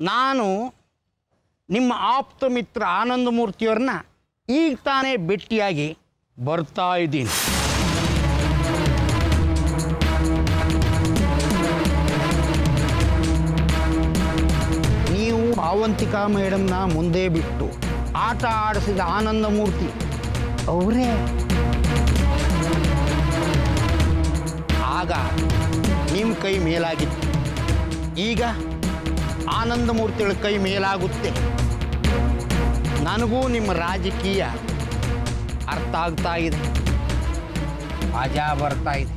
ನಾನು ನಿಮ್ಮ ಆಪ್ತ ಮಿತ್ರ ಆನಂದಮೂರ್ತಿಯವ್ರನ್ನ ಈಗ ತಾನೇ ಭೇಟಿಯಾಗಿ ಬರ್ತಾ ಇದ್ದೀನಿ ನೀವು ಅವಂತಿಕಾ ಮೇಡಮ್ನ ಮುಂದೆ ಬಿಟ್ಟು ಆಟ ಆಡಿಸಿದ ಆನಂದಮೂರ್ತಿ ಅವರೇ ಆಗ ನಿಮ್ಮ ಕೈ ಮೇಲಾಗಿತ್ತು ಈಗ ಆನಂದಮೂರ್ತಿಗಳ ಕೈ ಮೇಲಾಗುತ್ತೆ ನನಗೂ ನಿಮ್ಮ ರಾಜಕೀಯ ಅರ್ಥ ಆಗ್ತಾ ಇದೆ ಮಜಾ ಬರ್ತಾ ಇದೆ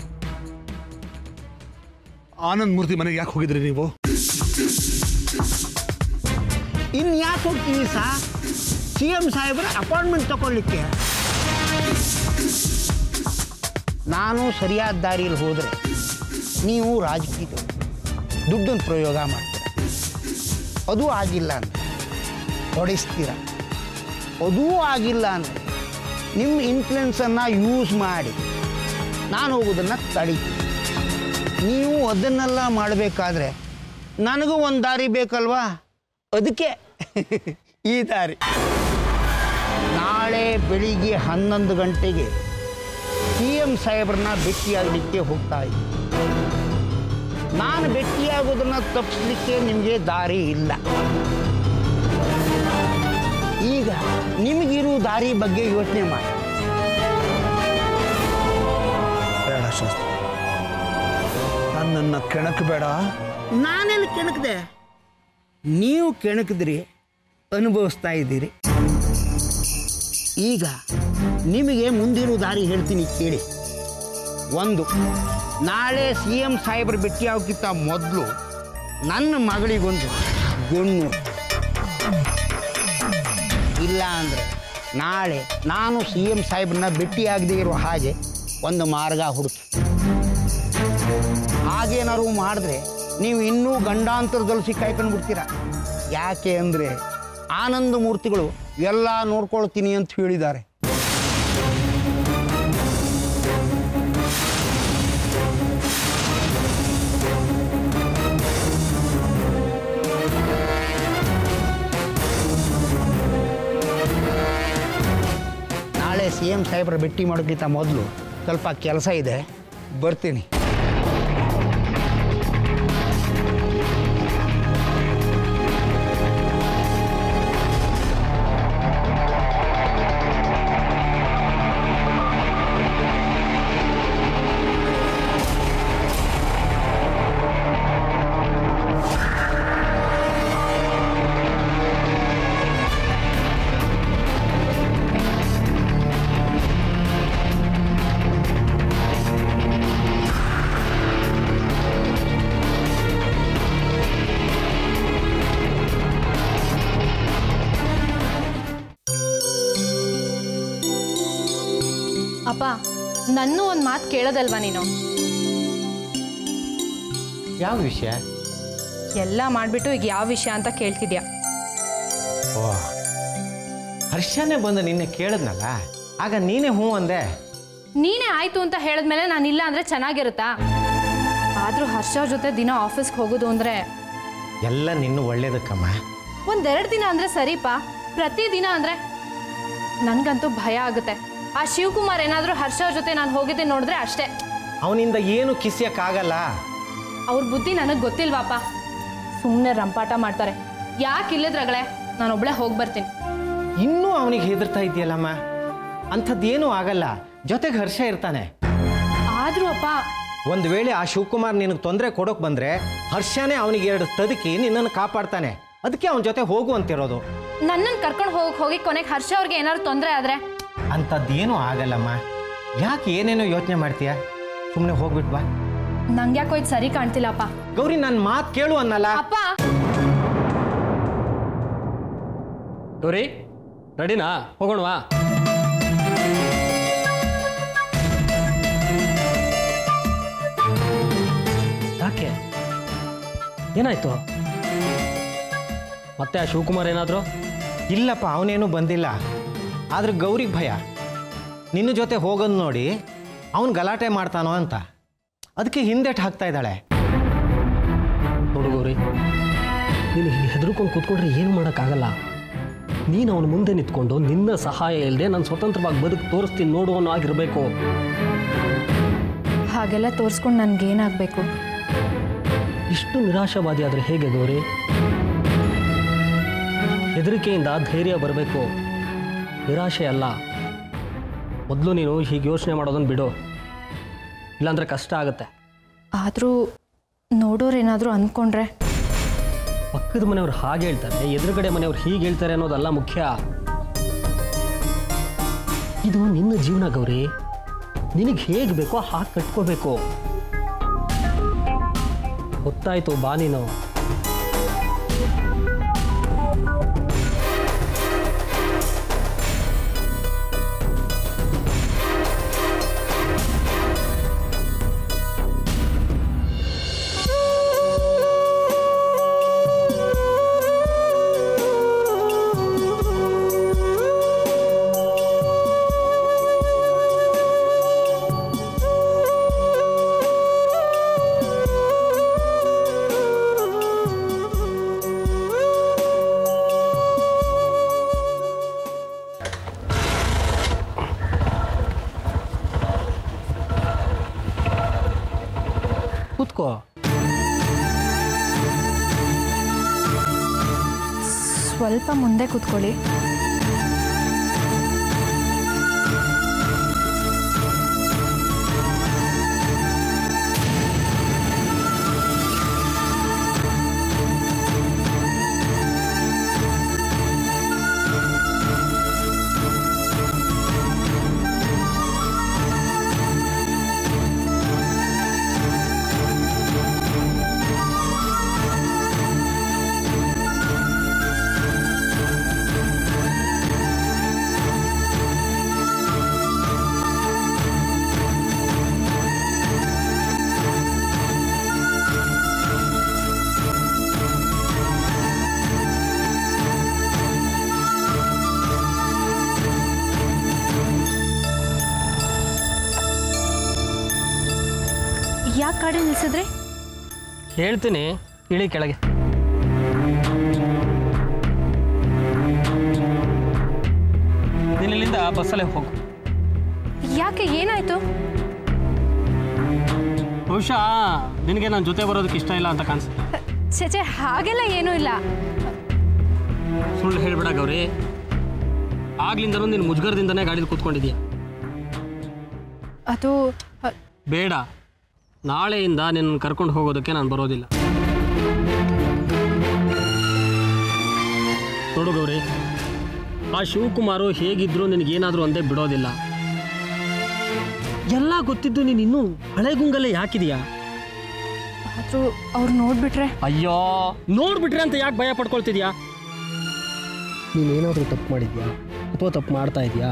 ಆನಂದ್ ಮೂರ್ತಿ ಮನೆಗೆ ಯಾಕೆ ಹೋಗಿದ್ರಿ ನೀವು ಇನ್ನು ಯಾಕೆ ಹೋಗ್ತೀವಿ ಸಾ ಸಿ ಎಂ ಸಾಹೇಬ್ರ ಅಪಾಯಿಂಟ್ಮೆಂಟ್ ತಗೊಳ್ಲಿಕ್ಕೆ ನಾನು ಸರಿಯಾದ ದಾರಿಯಲ್ಲಿ ಹೋದರೆ ನೀವು ರಾಜಕೀಯದವರು ದುಡ್ಡನ್ನು ಪ್ರಯೋಗ ಮಾಡ್ತೀರ ಅದು ಆಗಿಲ್ಲ ಅಂದರೆ ಹೊಡಿಸ್ತೀರ ಅದೂ ಆಗಿಲ್ಲ ಅಂದರೆ ನಿಮ್ಮ ಇನ್ಫ್ಲುಯೆನ್ಸನ್ನು ಯೂಸ್ ಮಾಡಿ ನಾನು ಹೋಗೋದನ್ನು ತಡಿತೀನಿ ನೀವು ಅದನ್ನೆಲ್ಲ ಮಾಡಬೇಕಾದ್ರೆ ನನಗೂ ಒಂದು ದಾರಿ ಬೇಕಲ್ವಾ ಅದಕ್ಕೆ ಈ ದಾರಿ ನಾಳೆ ಬೆಳಿಗ್ಗೆ ಹನ್ನೊಂದು ಗಂಟೆಗೆ ಸಿ ಎಂ ಸಾಹೇಬ್ರನ್ನ ಭೇಟಿಯಾಗಲಿಕ್ಕೆ ಹೋಗ್ತಾ ಇದ್ದೀನಿ ನಾನು ಭೇಟಿಯಾಗೋದನ್ನ ತಪ್ಪಿಸ್ಲಿಕ್ಕೆ ನಿಮಗೆ ದಾರಿ ಇಲ್ಲ ಈಗ ನಿಮಗಿರೋ ದಾರಿ ಬಗ್ಗೆ ಯೋಚನೆ ಮಾಡಿ ಬೇಡ ಶಾಸ್ತ್ರಿ ನನ್ನನ್ನು ಕೆಣಕಬೇಡ ನಾನೆಲ್ಲಿ ಕೆಣಕ್ದೆ ನೀವು ಕೆಣಕಿದ್ರಿ ಅನುಭವಿಸ್ತಾ ಇದ್ದೀರಿ ಈಗ ನಿಮಗೆ ಮುಂದಿರೋ ದಾರಿ ಹೇಳ್ತೀನಿ ಕೇಳಿ ಒಂದು ನಾಳೆ ಸಿ ಎಂ ಸಾಹೇಬ್ರ ಭೇಟಿ ಆಗೋಕ್ಕಿಂತ ಮೊದಲು ನನ್ನ ಮಗಳಿಗೊಂದು ಗುಣ್ಣು ಇಲ್ಲ ಅಂದರೆ ನಾಳೆ ನಾನು ಸಿ ಎಂ ಸಾಹೇಬ್ರನ್ನ ಭೇಟಿಯಾಗದೇ ಇರೋ ಹಾಗೆ ಒಂದು ಮಾರ್ಗ ಹುಡುಕಿ ಹಾಗೇನಾದ್ರು ಮಾಡಿದ್ರೆ ನೀವು ಇನ್ನೂ ಗಂಡಾಂತರದಲ್ಲಿ ಸಿಕ್ಕಾಯ್ಕೊಂಡು ಬಿಡ್ತೀರ ಯಾಕೆ ಅಂದರೆ ಆನಂದ ಮೂರ್ತಿಗಳು ಎಲ್ಲ ನೋಡ್ಕೊಳ್ತೀನಿ ಅಂತ ಹೇಳಿದ್ದಾರೆ ನಾಳೆ ಸಿ ಎಂ ಸಾಹೇಬ್ರ ಭೇಟಿ ಮಾಡೋಕ್ಕಿಂತ ಮೊದಲು ಸ್ವಲ್ಪ ಕೆಲಸ ಇದೆ ಬರ್ತೀನಿ ಅಪ್ಪ ನನ್ನೂ ಒಂದು ಮಾತು ಕೇಳೋದಲ್ವಾ ನೀನು ಯಾವ ವಿಷಯ ಎಲ್ಲ ಮಾಡಿಬಿಟ್ಟು ಈಗ ಯಾವ ವಿಷಯ ಅಂತ ಕೇಳ್ತಿದ್ಯಾ ಓ ಹರ್ಷನೇ ಬಂದು ನಿನ್ನೆ ಕೇಳಿದ್ನಲ್ಲ ಆಗ ನೀನೇ ಹ್ಞೂ ಅಂದೆ ನೀನೇ ಆಯ್ತು ಅಂತ ಹೇಳಿದ್ಮೇಲೆ ನಾನು ಇಲ್ಲ ಅಂದರೆ ಚೆನ್ನಾಗಿರುತ್ತಾ ಆದರೂ ಹರ್ಷ ಅವ್ರ ಜೊತೆ ದಿನ ಆಫೀಸ್ಗೆ ಹೋಗೋದು ಅಂದರೆ ಎಲ್ಲ ನಿನ್ನ ಒಳ್ಳೇದಕ್ಕಮ್ಮ ಒಂದೆರಡು ದಿನ ಅಂದರೆ ಸರಿಪಾ ಪ್ರತಿದಿನ ಅಂದರೆ ನನಗಂತೂ ಭಯ ಆಗುತ್ತೆ ಆ ಶಿವಕುಮಾರ್ ಏನಾದರೂ ಹರ್ಷ ಅವ್ರ ಜೊತೆ ನಾನು ಹೋಗಿದ್ದೆ ನೋಡಿದ್ರೆ ಅಷ್ಟೇ ಅವನಿಂದ ಏನು ಕಿಸ್ಯಕ್ಕಾಗಲ್ಲ ಅವ್ರ ಬುದ್ಧಿ ನನಗೆ ಗೊತ್ತಿಲ್ವಾಪ ಸುಮ್ಮನೆ ರಂಪಾಟ ಮಾಡ್ತಾರೆ ಯಾಕೆ ಇಲ್ಲದ್ರಗಳೇ ನಾನೊಬ್ಳೆ ಹೋಗಿ ಬರ್ತೀನಿ ಇನ್ನೂ ಅವನಿಗೆ ಹೆದರ್ತಾ ಇದೆಯಲ್ಲಮ್ಮ ಅಂಥದ್ದೇನೂ ಆಗಲ್ಲ ಜೊತೆಗೆ ಹರ್ಷ ಇರ್ತಾನೆ ಆದರೂ ಅಪ್ಪ ಒಂದು ವೇಳೆ ಆ ಶಿವಕುಮಾರ್ ನಿನಗೆ ತೊಂದರೆ ಕೊಡೋಕೆ ಬಂದರೆ ಹರ್ಷನೇ ಅವನಿಗೆ ಎರಡು ತದಕಿ ನಿನ್ನನ್ನು ಕಾಪಾಡ್ತಾನೆ ಅದಕ್ಕೆ ಅವನ ಜೊತೆ ಹೋಗು ಅಂತಿರೋದು ನನ್ನನ್ನು ಕರ್ಕೊಂಡು ಹೋಗಿ ಹೋಗಿ ಕೊನೆಗೆ ಹರ್ಷ ಅವ್ರಿಗೆ ಏನಾದ್ರು ತೊಂದರೆ ಆದರೆ ಅಂಥದ್ದೇನೂ ಆಗಲ್ಲಮ್ಮ ಯಾಕೆ ಏನೇನೋ ಯೋಚನೆ ಮಾಡ್ತೀಯ ಸುಮ್ಮನೆ ಹೋಗ್ಬಿಟ್ ಬಾ ನಂಗೆ ಯಾಕೋ ಇದು ಸರಿ ಕಾಣ್ತಿಲ್ಲಪ್ಪ ಗೌರಿ ನನ್ನ ಮಾತು ಕೇಳು ಅನ್ನಲ್ಲ ಅಪ್ಪ ಗೌರಿ ರೆಡಿನಾ ಹೋಗೋಣವಾ ಯಾಕೆ ಏನಾಯ್ತು ಮತ್ತೆ ಆ ಶಿವಕುಮಾರ್ ಏನಾದ್ರು ಇಲ್ಲಪ್ಪ ಅವನೇನು ಬಂದಿಲ್ಲ ಆದ್ರೆ ಗೌರಿಗೆ ಭಯ ನಿನ್ನ ಜೊತೆ ಹೋಗೋದು ನೋಡಿ ಅವನು ಗಲಾಟೆ ಮಾಡ್ತಾನೋ ಅಂತ ಅದಕ್ಕೆ ಹಿಂದೆಟ್ ಹಾಕ್ತಾ ಇದ್ದಾಳೆ ನೋಡು ಗೌರಿ ನೀನು ಹೀಗೆ ಹೆದರ್ಕೊಂಡು ಕೂತ್ಕೊಂಡ್ರೆ ಏನು ಮಾಡೋಕ್ಕಾಗಲ್ಲ ನೀನು ಅವನ ಮುಂದೆ ನಿಂತ್ಕೊಂಡು ನಿನ್ನ ಸಹಾಯ ಇಲ್ಲದೆ ನಾನು ಸ್ವತಂತ್ರವಾಗಿ ಬದುಕು ತೋರಿಸ್ತೀನಿ ನೋಡು ಅನ್ನೋ ಆಗಿರಬೇಕು ಹಾಗೆಲ್ಲ ತೋರಿಸ್ಕೊಂಡು ನನಗೇನಾಗಬೇಕು ಇಷ್ಟು ನಿರಾಶಾವಾದಿ ಆದರೆ ಹೇಗೆ ಗೌರಿ ಹೆದರಿಕೆಯಿಂದ ಧೈರ್ಯ ಬರಬೇಕು ನಿರಾಶೆ ಅಲ್ಲ ಮೊದಲು ನೀನು ಹೀಗೆ ಯೋಚನೆ ಮಾಡೋದನ್ನು ಬಿಡು ಇಲ್ಲಾಂದ್ರೆ ಕಷ್ಟ ಆಗುತ್ತೆ ಆದರೂ ನೋಡೋರೇನಾದರೂ ಅಂದ್ಕೊಂಡ್ರೆ ಪಕ್ಕದ ಮನೆಯವ್ರು ಹಾಗೆ ಹೇಳ್ತಾರೆ ಎದುರುಗಡೆ ಮನೆಯವ್ರು ಹೀಗೆ ಹೇಳ್ತಾರೆ ಅನ್ನೋದಲ್ಲ ಮುಖ್ಯ ಇದು ನಿನ್ನ ಜೀವನ ಗೌರಿ ನಿನಗೆ ಹೇಗೆ ಬೇಕೋ ಹಾಗೆ ಕಟ್ಕೋಬೇಕು ಗೊತ್ತಾಯ್ತು ಬಾ ನೀನು ಕೂತ್ಕೋ ಸ್ವಲ್ಪ ಮುಂದೆ ಕೂತ್ಕೊಳ್ಳಿ ಯಾಕೆ ಗಾಡಿ ನಿಲ್ಸಿದ್ರಿ ಹೇಳ್ತೀನಿ ಇಳಿ ಕೆಳಗೆ ನೀನು ಇಲ್ಲಿಂದ ಬಸ್ಸಲ್ಲೇ ಹೋಗು ಯಾಕೆ ಏನಾಯ್ತು ಬಹುಶಃ ನಿನಗೆ ನನ್ನ ಜೊತೆ ಬರೋದಕ್ಕೆ ಇಷ್ಟ ಇಲ್ಲ ಅಂತ ಕಾಣಿಸುತ್ತೆ ಚೇಚೆ ಹಾಗೆಲ್ಲ ಏನೂ ಇಲ್ಲ ಸುಳ್ಳು ಹೇಳ್ಬೇಡ ಗೌರಿ ಆಗ್ಲಿಂದನೂ ನೀನು ಮುಜುಗರದಿಂದನೇ ಗಾಡೀಲಿ ಕೂತ್ಕೊಂಡಿದ್ಯಾ ಅದು ಅ, ಬೇಡ ನಾಳೆಯಿಂದ ನಿನ್ನ ಕರ್ಕೊಂಡು ಹೋಗೋದಕ್ಕೆ ನಾನು ಬರೋದಿಲ್ಲ ನೋಡು ಗೌರಿ ಆ ಶಿವಕುಮಾರು ಹೇಗಿದ್ರು ನಿನಗೇನಾದರೂ ಒಂದೇ ಬಿಡೋದಿಲ್ಲ ಎಲ್ಲ ಗೊತ್ತಿದ್ದು ನೀನು ಇನ್ನೂ ಹಳೆ ಗುಂಗಲ್ಲೇ ಯಾಕಿದೀಯಾ ಆದ್ರೂ ಅವ್ರು ನೋಡ್ಬಿಟ್ರೆ ಅಯ್ಯೋ ನೋಡ್ಬಿಟ್ರೆ ಅಂತ ಯಾಕೆ ಭಯ ಪಡ್ಕೊಳ್ತಿದ್ಯಾ ನೀನೇನಾದರೂ ತಪ್ಪು ಮಾಡಿದ್ಯಾ ಅಥವಾ ತಪ್ಪು ಮಾಡ್ತಾ ಇದೀಯಾ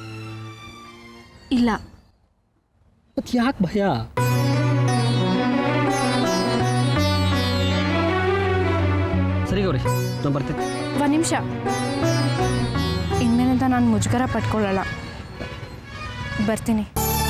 ಇಲ್ಲ ಮತ್ತೆ ಯಾಕೆ ಭಯ ಸರಿ ಗೌರಿ ನಾನು ಬರ್ತೀನಿ ಒಂದು ನಿಮಿಷ ಇನ್ಮೇಲಿಂದ ನಾನು ಮುಜುಗರ ಪಟ್ಕೊಳ್ಳಲ್ಲ ಬರ್ತೀನಿ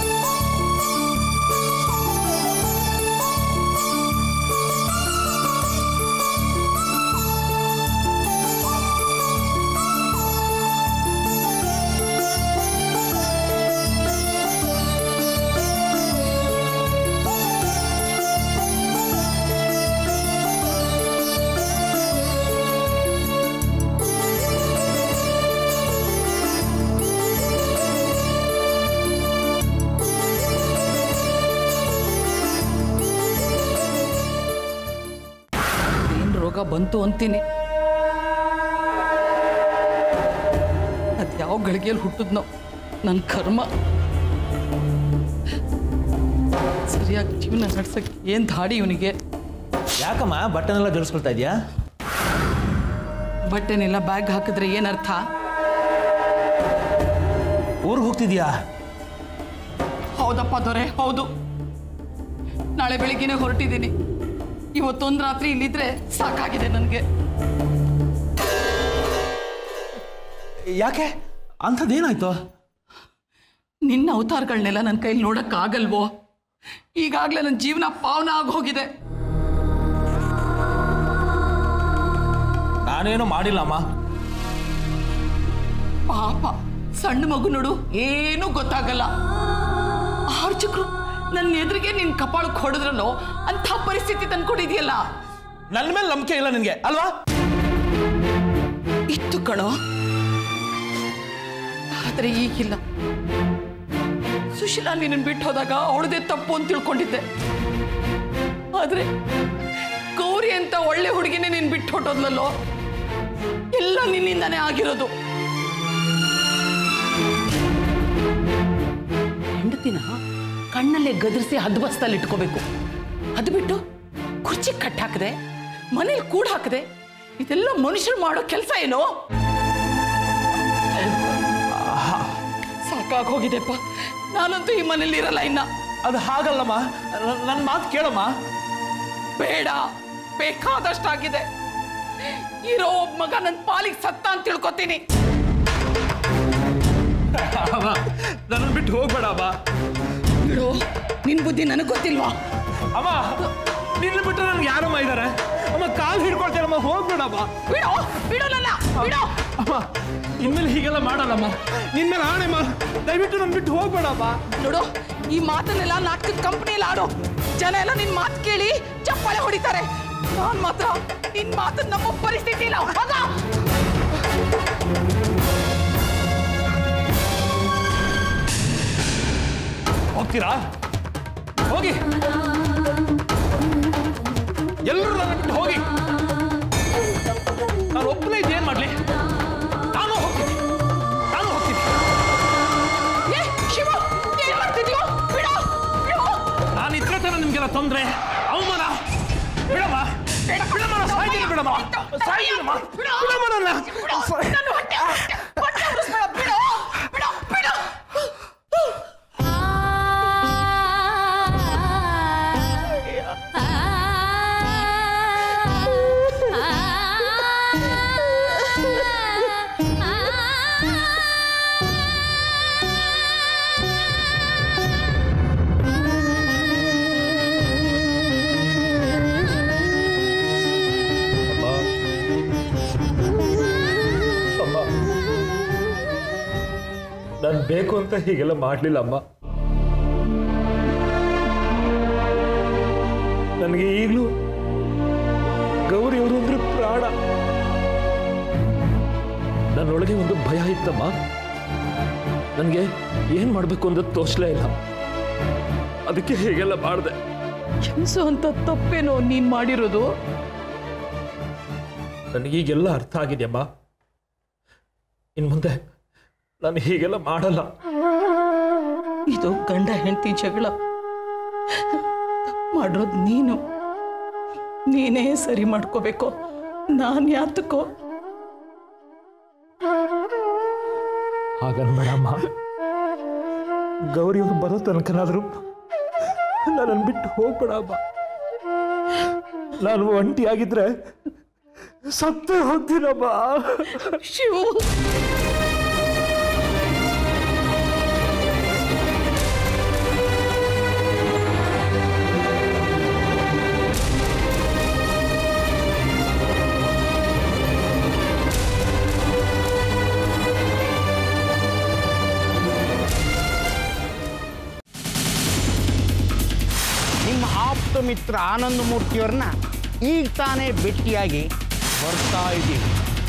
ಏನು ರೋಗ ಬಂತು ಅಂತೀನಿ ಅದು ಯಾವ ಗಳಿಗೆಯಲ್ಲಿ ಹುಟ್ಟಿದ್ನೋ ನನ್ನ ಕರ್ಮ ಸರಿಯಾಗಿ ಜೀವನ ನಡ್ಸಕ್ಕೆ ಏನು ಧಾಡಿ ಇವನಿಗೆ ಯಾಕಮ್ಮ ಬಟ್ಟನೆಲ್ಲ ಜೋಡಿಸ್ಕೊಳ್ತಾ ಇದೆಯಾ ಬಟ್ಟೆನೆಲ್ಲ ಬ್ಯಾಗ್ ಹಾಕಿದ್ರೆ ಏನರ್ಥ ಊರಿಗೆ ಹೋಗ್ತಿದ್ಯಾ ಹೌದಪ್ಪ ದೊರೆ ಹೌದು ನಾಳೆ ಬೆಳಿಗ್ಗೆನೆ ಹೊರಟಿದ್ದೀನಿ ಇವತ್ತೊಂದು ರಾತ್ರಿ ಇಲ್ಲಿದ್ರೆ ಸಾಕಾಗಿದೆ ನನಗೆ ಯಾಕೆ ಅಂಥದ್ದೇನಾಯ್ತು ನಿನ್ನ ಅವತಾರಗಳನ್ನೆಲ್ಲ ನನ್ನ ಕೈಲಿ ನೋಡೋಕ್ಕಾಗಲ್ವೋ ಈಗಾಗಲೇ ನನ್ನ ಜೀವನ ಪಾವನ ಆಗೋಗಿದೆ ನಾನೇನು ಮಾಡಿಲ್ಲಮ್ಮ ಪಾಪ ಸಣ್ಣ ಮಗು ನೋಡು ಏನೂ ಗೊತ್ತಾಗಲ್ಲ ಆರ್ಚಕ್ರು ನನ್ನ ಎದುರಿಗೆ ನಿನ್ ಕಪಾಳಕ್ಕೆ ಹೊಡೆದ್ರಲ್ಲೋ ಅಂಥ ಪರಿಸ್ಥಿತಿ ತಂದ್ಕೊಂಡಿದ್ಯಲ್ಲ ನನ್ನ ಮೇಲೆ ನಂಬಿಕೆ ಇಲ್ಲ ನಿನ್ಗೆ ಅಲ್ವಾ ಇತ್ತು ಕಣೋ ಆದ್ರೆ ಈಗಿಲ್ಲ ಸುಶೀಲಾ ನಿನ್ನ ಬಿಟ್ಟು ಹೋದಾಗ ಅವಳದೇ ತಪ್ಪು ಅಂತ ತಿಳ್ಕೊಂಡಿದ್ದೆ ಆದ್ರೆ ಗೌರಿ ಅಂತ ಒಳ್ಳೆ ಹುಡುಗಿನೇ ನೀನ್ ಬಿಟ್ಟು ಹೊಟ್ಟೋದ್ಲಲ್ಲೋ ಎಲ್ಲ ನಿನ್ನಿಂದಾನೇ ಆಗಿರೋದು ಹೆಂಡತಿನ ಕಣ್ಣಲ್ಲೇ ಗದರಿಸಿ ಹದ್ಬಸ್ತಲ್ಲಿ ಇಟ್ಕೋಬೇಕು ಅದು ಬಿಟ್ಟು ಕುರ್ಚಿ ಕಟ್ ಹಾಕದೆ ಮನೇಲಿ ಕೂಡ ಹಾಕದೆ ಇದೆಲ್ಲ ಮನುಷ್ಯರು ಮಾಡೋ ಕೆಲಸ ಏನೋ ಸಾಕಾಗಿ ಹೋಗಿದೆಪ್ಪ ನಾನಂತೂ ಈ ಮನೇಲಿ ಇರಲ್ಲ ಇನ್ನ ಅದು ಹಾಗಲ್ಲಮ್ಮ ನನ್ನ ಮಾತು ಕೇಳಮ್ಮ ಬೇಡ ಬೇಕಾದಷ್ಟಾಗಿದೆ ಇರೋ ಒಬ್ಬ ಮಗ ನನ್ನ ಪಾಲಿಗೆ ಸತ್ತ ಅಂತ ತಿಳ್ಕೊತೀನಿ ನನ್ನ ಬಿಟ್ಟು ಹೋಗ್ಬೇಡ ಅಮ್ಮ ಬಿಡು ನಿನ್ ಬುದ್ಧಿ ನನಗೆ ಗೊತ್ತಿಲ್ವಾ ಅಮ್ಮ ನಿನ್ನ ಬಿಟ್ಟು ನನ್ಗೆ ಯಾರಮ್ಮ ಇದ್ದಾರೆ ಅಮ್ಮ ಕಾಲು ಹಿಡ್ಕೊಳ್ತೇನಮ್ಮ ಹೋಗ್ಬೇಡಮ್ಮ ಬಿಡು ಬಿಡು ನನ್ನ ಬಿಡು ಅಮ್ಮ ಇನ್ಮೇಲೆ ಹೀಗೆಲ್ಲ ಮಾಡಲ್ಲಮ್ಮ ನಿನ್ಮೇಲೆ ಆಣೆಮ್ಮ ದಯವಿಟ್ಟು ನನ್ನ ಬಿಟ್ಟು ಹೋಗ್ಬೇಡಮ್ಮ ನೋಡು ಈ ಮಾತನ್ನೆಲ್ಲ ನಾಟಕದ ಕಂಪ್ನಿಯಲ್ಲಿ ಆಡು ಜನ ಎಲ್ಲ ನಿನ್ ಮಾತು ಕೇಳಿ ಚಪ್ಪಾಳೆ ಹೊಡಿತಾರೆ ನಾನ್ ಮಾತ್ರ ನಿನ್ ಮಾತನ್ನ ನಮ್ಮ ಪರಿಸ್ಥಿತಿ ಇಲ್ಲ ಹೋಗ ಹೋಗ್ತೀರಾ ಹೋಗಿ ಎಲ್ಲರೂ ನನ್ನ ಬಿಟ್ಟು ಹೋಗಿ ನಾನು ಒಬ್ಬನೇ ಏನ್ ಮಾಡ್ಲಿ ನಾನು ಹೋಗ್ತೀನಿ ನಾನು ಹೋಗ್ತೀನಿ ಏ ಶಿವ ಏನ್ ಮಾಡ್ತಿದ್ಯೋ ಬಿಡು ಬಿಡು ನಾನು ಇದ್ರೆ ತಾನೆ ನಿಮ್ಗೆಲ್ಲ ತೊಂದ್ರೆ ಅವಮಾನ ಬಿಡಮ್ಮ ಬಿಡಮ್ಮ ನಾನು ಸಾಯ್ತೀನಿ ಬಿಡಮ್ಮ ಸಾಯ್ತೀನಮ್ಮ ಬಿಡಮ್ಮ ನನ್ನ ನನ್ನ ಹೊಟ್ಟೆ ಹೊಟ್ಟೆ ಹೊಟ್ಟೆ ಉರಿಸ್ಬೇಡ, ಬಿಡು ಬಿಡು ಬಿಡು ನಾನು ಬೇಕು ಅಂತ ಹೀಗೆಲ್ಲ ಮಾಡಲಿಲ್ಲ ಅಮ್ಮ ನನಗೆ ಈಗಲೂ ಗೌರಿ ಅವರು ಅಂದ್ರೆ ಪ್ರಾಣ ನನ್ನೊಳಗೆ ಒಂದು ಭಯ ಇತ್ತಮ್ಮ ನನಗೆ ಏನ್ ಮಾಡಬೇಕು ಅಂತ ತೋಚ್ಲೇ ಇಲ್ಲ ಅದಕ್ಕೆ ಹೀಗೆಲ್ಲ ಮಾಡಿದೆ ಕ್ಷಮಿಸು ಅಂತ ತಪ್ಪೇನೋ ನೀನ್ ಮಾಡಿರೋದು ನನಗೀಗೆಲ್ಲ ಅರ್ಥ ಆಗಿದೆಯಮ್ಮ ಇನ್ ಮುಂದೆ ನಾನು ಹೀಗೆಲ್ಲ ಮಾಡಲ್ಲ ಇದು ಗಂಡ ಹೆಂಡತಿ ಜಗಳ ಮಾಡಿರೋದು ನೀನು ನೀನೇ ಸರಿ ಮಾಡ್ಕೋಬೇಕು ನಾನು ಯಾತಕ್ಕೋ ಹಾಗನ್ಬೇಡಮ್ಮ ಗೌರಿಯವರು ಬರೋ ತನಕನಾದರೂ ನನ್ನನ್ನು ಬಿಟ್ಟು ಹೋಗ್ಬೇಡಮ್ಮ ನಾನು ಒಂಟಿಯಾಗಿದ್ರೆ ಸತ್ತೇ ಹೋಗ್ತೀನಮ್ಮ ಶಿವು ನಿಮ್ಮ ಆಪ್ತ ಮಿತ್ರ ಆನಂದ ಮೂರ್ತಿಯವ್ರನ್ನ ಈಗ ತಾನೇ ಭೇಟಿಯಾಗಿ ಬರ್ತಾ ಇದ್ದೀವಿ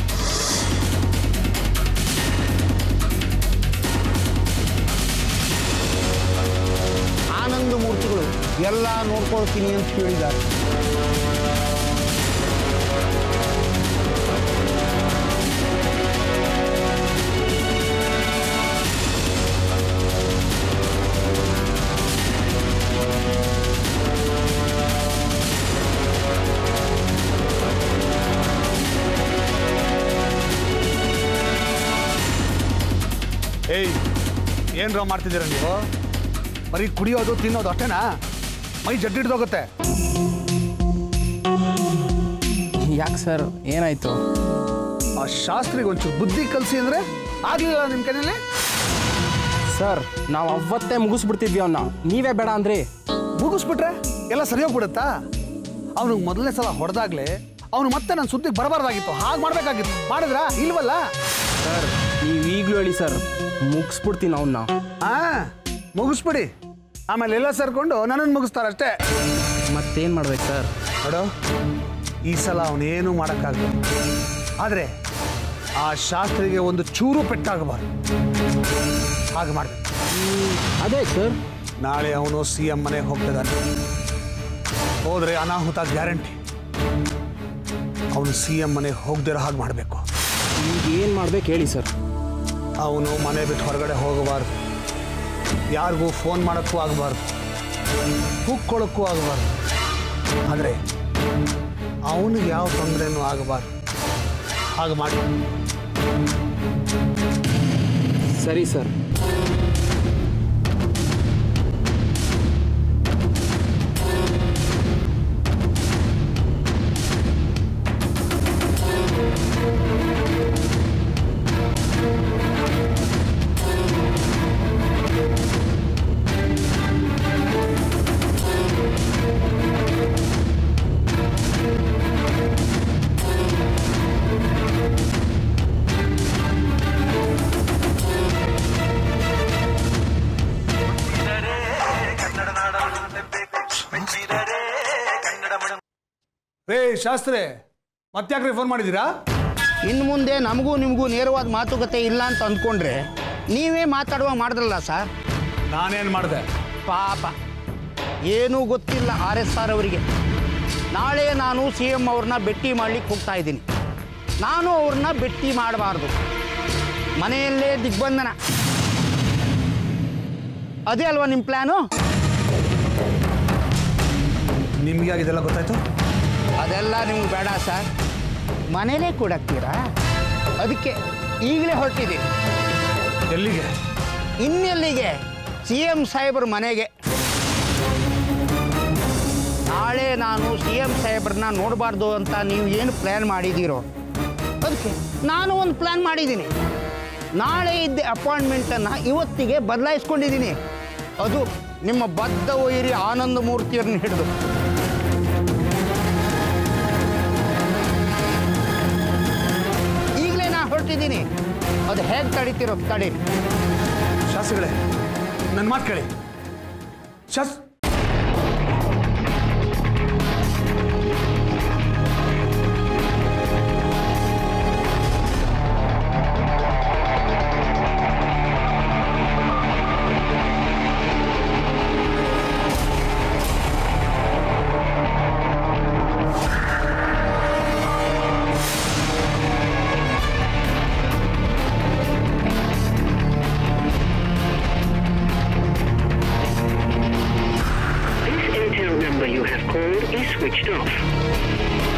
ಆನಂದ ಮೂರ್ತಿಗಳು ಎಲ್ಲ ನೋಡ್ಕೊಳ್ತೀನಿ ಅಂತ ಹೇಳಿದ್ದಾರೆ ಏಯ್ ಏನ್ರ ಮಾಡ್ತಿದ್ದೀರ ನೀವು ಬರೀ ಕುಡಿಯೋದು ತಿನ್ನೋದು ಅಷ್ಟೇನಾ ಮೈ ಜಡ್ಡಿಡ್ದೋಗುತ್ತೆ ಯಾಕೆ ಸರ್ ಏನಾಯ್ತು ಆ ಶಾಸ್ತ್ರಿಗೆ ಒಂಚೂರು ಬುದ್ಧಿ ಕಲಿಸಿ ಅಂದ್ರೆ ಆಗ್ಲಿಲ್ಲ ನಿಮ್ಮ ಕೈಯಲ್ಲಿ ಸರ್ ನಾವು ಅವತ್ತೇ ಮುಗಿಸ್ಬಿಡ್ತಿದ್ವಿ ಅವನ್ನ ನೀವೇ ಬೇಡ ಅಂದ್ರಿ ಮುಗಿಸ್ಬಿಟ್ರೆ ಎಲ್ಲ ಸರಿ ಹೋಗ್ಬಿಡುತ್ತಾ ಅವನಿಗೆ ಮೊದಲನೇ ಸಲ ಹೊಡೆದಾಗ್ಲೇ ಅವನು ಮತ್ತೆ ನನ್ನ ಸುದ್ದಿಗೆ ಬರಬಾರ್ದಾಗಿತ್ತು ಹಾಗೆ ಮಾಡ್ಬೇಕಾಗಿತ್ತು ಮಾಡಿದ್ರಾ ಇಲ್ವಲ್ಲ ಸರ್ ನೀವು ಈಗಲೂ ಹೇಳಿ ಸರ್ ಮುಗಿಸ್ಬಿಡ್ತೀನಿ ಅವನ್ನ ಆ ಮುಗಿಸ್ಬಿಡಿ ಆಮೇಲೆ ಎಲ್ಲ ಸೇರ್ಕೊಂಡು ನನ್ನನ್ನು ಮುಗಿಸ್ತಾರೆ ಅಷ್ಟೇ ಮತ್ತೇನು ಮಾಡ್ಬೇಕು ಸರ್ ನೋಡು ಈ ಸಲ ಅವನೇನು ಮಾಡೋಕ್ಕಾಗಲ್ಲ ಆದರೆ ಆ ಶಾಸ್ತ್ರಿಗೆ ಒಂದು ಚೂರು ಪೆಟ್ಟಾಗಬಾರ್ದು ಹಾಗೆ ಮಾಡಬೇಕು ಅದೇ ಸರ್ ನಾಳೆ ಅವನು ಸಿ ಎಂ ಮನೆಗೆ ಹೋಗ್ತಿದ್ದಾನೆ ಹೋದರೆ ಅನಾಹುತ ಗ್ಯಾರಂಟಿ ಅವನು ಸಿ ಎಂ ಮನೆಗೆ ಹೋಗ್ದಿರೋ ಹಾಗೆ ಮಾಡಬೇಕು ಈಗ ಏನು ಮಾಡ್ಬೇಕು ಹೇಳಿ ಸರ್ ಅವನು ಮನೆ ಬಿಟ್ಟು ಹೊರಗಡೆ ಹೋಗಬಾರ್ದು ಯಾರಿಗೂ ಫೋನ್ ಮಾಡೋಕ್ಕೂ ಆಗಬಾರ್ದು ಕೂಕ್ಕೊಳ್ಳೋಕ್ಕೂ ಆಗಬಾರ್ದು ಆದರೆ ಅವನಿಗೆ ಯಾವ ತೊಂದರೆನೂ ಆಗಬಾರ್ದು ಹಾಗೆ ಮಾಡಿ ಸರಿ ಸರ್ ರೇ ಶಾಸ್ತ್ರಿ ಮತ್ತ್ಯಾಕ್ರಿ ಫೋನ್ ಮಾಡಿದ್ದೀರಾ ಇನ್ನು ಮುಂದೆ ನಮಗೂ ನಿಮಗೂ ನೇರವಾದ ಮಾತುಕತೆ ಇಲ್ಲ ಅಂತ ಅಂದ್ಕೊಂಡ್ರೆ ನೀವೇ ಮಾತಾಡುವ ಮಾಡಿದ್ರಲ್ಲ ಸರ್ ನಾನೇನು ಮಾಡಿದೆ ಪಾಪ ಏನೂ ಗೊತ್ತಿಲ್ಲ ಆರ್ ಎಸ್ ಆರ್ ಅವರಿಗೆ ನಾಳೆ ನಾನು ಸಿ ಎಂ ಅವ್ರನ್ನ ಭೇಟಿ ಮಾಡ್ಲಿಕ್ಕೆ ಹೋಗ್ತಾ ಇದ್ದೀನಿ ನಾನು ಅವ್ರನ್ನ ಭೇಟಿ ಮಾಡಬಾರ್ದು ಮನೆಯಲ್ಲೇ ದಿಗ್ಬಂಧನ ಅದೇ ಅಲ್ವಾ ನಿಮ್ಮ ಪ್ಲ್ಯಾನು ನಿಮ್ಗೆ ಯಾಕೆ ಇದೆಲ್ಲ ಗೊತ್ತಾಯ್ತು ಅದೆಲ್ಲ ನಿಮ್ಗೆ ಬೇಡ ಸರ್ ಮನೇಲೇ ಕೂಡಾಕ್ತೀರಾ ಅದಕ್ಕೆ ಈಗಲೇ ಹೊರಟಿದ್ದೀನಿ ಎಲ್ಲಿಗೆ ಇನ್ನೆಲ್ಲಿಗೆ ಸಿ ಎಂ ಸಾಹೇಬ್ರ ಮನೆಗೆ ನಾಳೆ ನಾನು ಸಿ ಎಂ ಸಾಹೇಬ್ರನ್ನ ನೋಡಬಾರ್ದು ಅಂತ ನೀವು ಏನು ಪ್ಲ್ಯಾನ್ ಮಾಡಿದ್ದೀರೋ ಅದಕ್ಕೆ ನಾನು ಒಂದು ಪ್ಲ್ಯಾನ್ ಮಾಡಿದ್ದೀನಿ ನಾಳೆ ಇದ್ದ ಅಪಾಯಿಂಟ್ಮೆಂಟನ್ನು ಇವತ್ತಿಗೆ ಬದಲಾಯಿಸ್ಕೊಂಡಿದ್ದೀನಿ ಅದು ನಿಮ್ಮ ಬದ್ಧ ವೈರಿ ಆನಂದ ಮೂರ್ತಿಯವ್ರನ್ನ ಹಿಡಿದು ಈಗಲೇ ನಾ ಹೊರಟಿದ್ದೀನಿ ಅದು ಹೇಗೆ ತಡಿತಿರೋ ತಡೀರಿ ಶಾಸ್ತ್ರಿಗಳೇ ನನ್ನ ಮಾತು ಕೇಳಿ ಶಾಸ್ This Airtel number you have called is switched off.